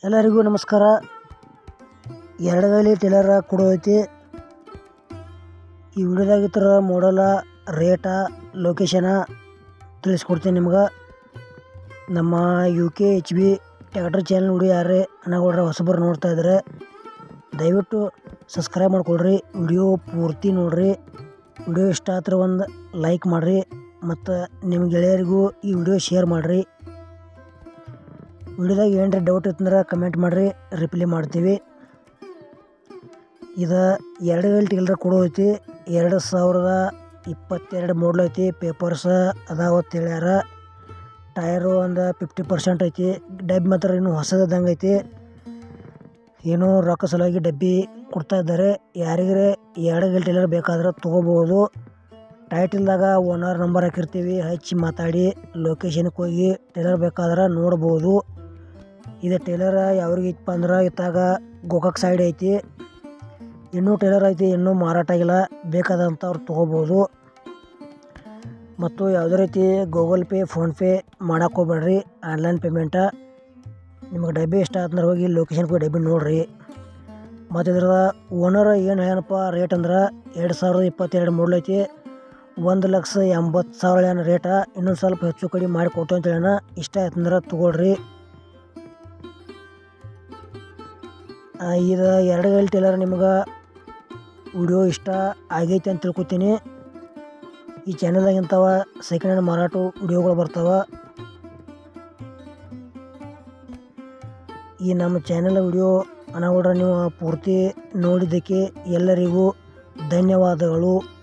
ಎಲ್ಲರಿಗೂ ನಮಸ್ಕಾರ ಎರಡಗಲಿ ಟೇಲರ ಕೊಡೋದೈತಿ ಈ ವಿಡಿಯೋದಾಗ ಈ ಥರ ಮಾಡಲ ರೇಟ ಲೊಕೇಶನ ತಿಳಿಸ್ಕೊಡ್ತೀನಿ ನಿಮ್ಗೆ ನಮ್ಮ U K H B tractor channel ನೋಡಿ ಯಾರೇ ಅನಗೊಡ್ರೆ ಹೊಸಬರು ನೋಡ್ತಾ ಇದ್ದಾರೆ ದಯವಿಟ್ಟು ಸಬ್ಸ್ಕ್ರೈಬ್ ಮಾಡ್ಕೊಳ್ರಿ ವಿಡಿಯೋ ಪೂರ್ತಿ ನೋಡ್ರಿ ವಿಡಿಯೋ ಇಷ್ಟ ಆದ್ರೆ ಒಂದು ಲೈಕ್ ಮಾಡಿರಿ ಮತ್ತು ನಿಮ್ಮ ಗೆಳೆಯರಿಗೂ ಈ ವಿಡಿಯೋ ಶೇರ್ ಮಾಡಿರಿ ವಿಡಿಯೋದಾಗ ಏನ್ರಿ ಡೌಟ್ ಇತ್ತಂದ್ರೆ ಕಮೆಂಟ್ ಮಾಡಿರಿ ರಿಪ್ಲೈ ಮಾಡ್ತೀವಿ ಇದು ಎರಡು ವೇಲ್ ಟೀಲರ್ ಕೊಡೋ ಐತಿ ಎರಡು ಸಾವಿರದ ಇಪ್ಪತ್ತೆರಡು ಮಾಡಲ್ ಐತಿ ಪೇಪರ್ಸ್ ಅದಾವ ಅಂತ ಹೇಳ್ಯಾರ ಟೈರು ಒಂದು ಫಿಫ್ಟಿ ಪರ್ಸೆಂಟ್ ಐತಿ ಡಬ್ಬಿ ಮಾತ್ರ ಇನ್ನೂ ಹೊಸದಂಗೆ ಐತಿ ಏನೋ ರೊಕ್ಕ ಸಲುವಾಗಿ ಡಬ್ಬಿ ಕೊಡ್ತಾ ಇದ್ದಾರೆ ಯಾರಿಗರೆ ಎರಡು ವೇಲ್ ಟೀಲರ್ ಬೇಕಾದ್ರೆ ತೊಗೋಬೋದು ಟೈಟಿಲ್ದಾಗ ಓನರ್ ನಂಬರ್ ಹಾಕಿರ್ತೀವಿ ಹಚ್ಚಿ ಮಾತಾಡಿ ಲೊಕೇಶನ್ಗೆ ಹೋಗಿ ಟೇಲರ್ ಬೇಕಾದ್ರೆ ನೋಡ್ಬೋದು ಇದು ಟೇಲರ್ ಯಾವ್ರಿಗೆ ಇತ್ತಪ್ಪ ಅಂದ್ರೆ ಇತ್ತಾಗ ಗೋಕಾಕ್ ಸೈಡ್ ಐತಿ ಇನ್ನೂ ಟೇಲರ್ ಐತಿ ಇನ್ನೂ ಮಾರಾಟ ಆಗಿಲ್ಲ ಬೇಕಾದಂಥವ್ರು ತೊಗೋಬೋದು ಮತ್ತು ಯಾವುದೇ ರೀತಿ ಗೂಗಲ್ ಪೇ ಫೋನ್ಪೇ ಮಾಡಕ್ಕೆ ಹೋಗ್ಬೇಡ್ರಿ ಆನ್ಲೈನ್ ಪೇಮೆಂಟ ನಿಮಗೆ ಡಬ್ಬಿ ಇಷ್ಟ ಆತಂದ್ರೆ ಹೋಗಿ ಲೊಕೇಶನ್ಗೆ ಹೋಗಿ ಡಬ್ಬಿ ನೋಡಿರಿ ಮತ್ತು ಇದ್ರ ಓನರ್ ಏನು ಏನಪ್ಪ ರೇಟ್ ಅಂದ್ರೆ ಎರಡು ಸಾವಿರದ ಇಪ್ಪತ್ತೆರಡು ಮೂಡ್ಲ್ ಐತಿ ಒಂದು ಲಕ್ಷ ಎಂಬತ್ತು ಸಾವಿರ ಏನು ರೇಟ ಇನ್ನೊಂದು ಸ್ವಲ್ಪ ಹೆಚ್ಚು ಕಡಿಮೆ ಮಾಡಿ ಕೊಟ್ಟು ಅಂತ ಹೇಳೋಣ ಇಷ್ಟ ಆಯ್ತಂದ್ರೆ ತೊಗೊಳ್ರಿ ಆ, ಇದು ಎರಡು ಗಲ್ ಟೇಲರ್ ನಿಮ್ಗೆ ವಿಡಿಯೋ ಇಷ್ಟ ಆಗೈತೆ ಅಂತ ತಿಳ್ಕೊತೀನಿ ಈ ಚಾನಲ್ದಾಗ ಇಂಥವ ಸೆಕೆಂಡ್ ಹ್ಯಾಂಡ್ ಮಾರಾಟ ವಿಡಿಯೋಗಳು ಬರ್ತಾವ ಈ ನಮ್ಮ ಚಾನೆಲ್ ವಿಡಿಯೋ ಅನಾವಡ್ರ ನೀವು ಪೂರ್ತಿ ನೋಡಿದ್ದಕ್ಕೆ ಎಲ್ಲರಿಗೂ ಧನ್ಯವಾದಗಳು